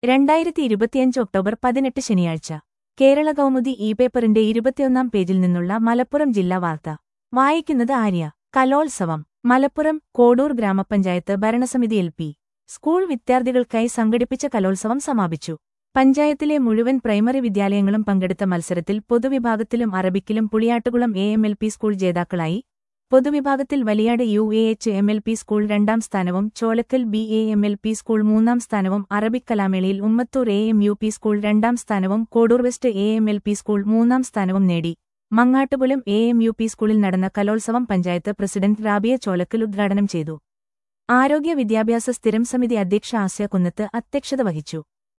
രണ്ടായിരത്തി ഇരുപത്തിയഞ്ച് ഒക്ടോബർ പതിനെട്ട് ശനിയാഴ്ച കേരള കൗമുദി ഇ പേപ്പറിന്റെ ഇരുപത്തിയൊന്നാം പേജിൽ നിന്നുള്ള മലപ്പുറം ജില്ലാ വാർത്ത വായിക്കുന്നത് ആര്യ കലോത്സവം മലപ്പുറം കോഡൂർ ഗ്രാമപഞ്ചായത്ത് ഭരണസമിതി എൽ പി സ്കൂൾ വിദ്യാർത്ഥികൾക്കായി സംഘടിപ്പിച്ച കലോത്സവം സമാപിച്ചു പഞ്ചായത്തിലെ മുഴുവൻ പ്രൈമറി വിദ്യാലയങ്ങളും പങ്കെടുത്ത മത്സരത്തിൽ പൊതുവിഭാഗത്തിലും അറബിക്കിലും Puliyattukulam A M L P school ജേതാക്കളായി പൊതുവിഭാഗത്തിൽ Valiyad U A H M L P school രണ്ടാം സ്ഥാനവും Cholakkal B A M L P school മൂന്നാം സ്ഥാനവും അറബിക് കലാമേളയിൽ Ummathur A M U P school രണ്ടാം സ്ഥാനവും Kodur west A M L P school മൂന്നാം സ്ഥാനവും നേടി Mangattupulam A M U P സ്കൂളിൽ നടന്ന കലോത്സവം പഞ്ചായത്ത് പ്രസിഡന്റ് റാബിയ ചോലക്കൽ ഉദ്ഘാടനം ചെയ്തു ആരോഗ്യ വിദ്യാഭ്യാസ സ്ഥിരം സമിതി അധ്യക്ഷ ആസ്യ കുന്നത്ത് അധ്യക്ഷത വഹിച്ചു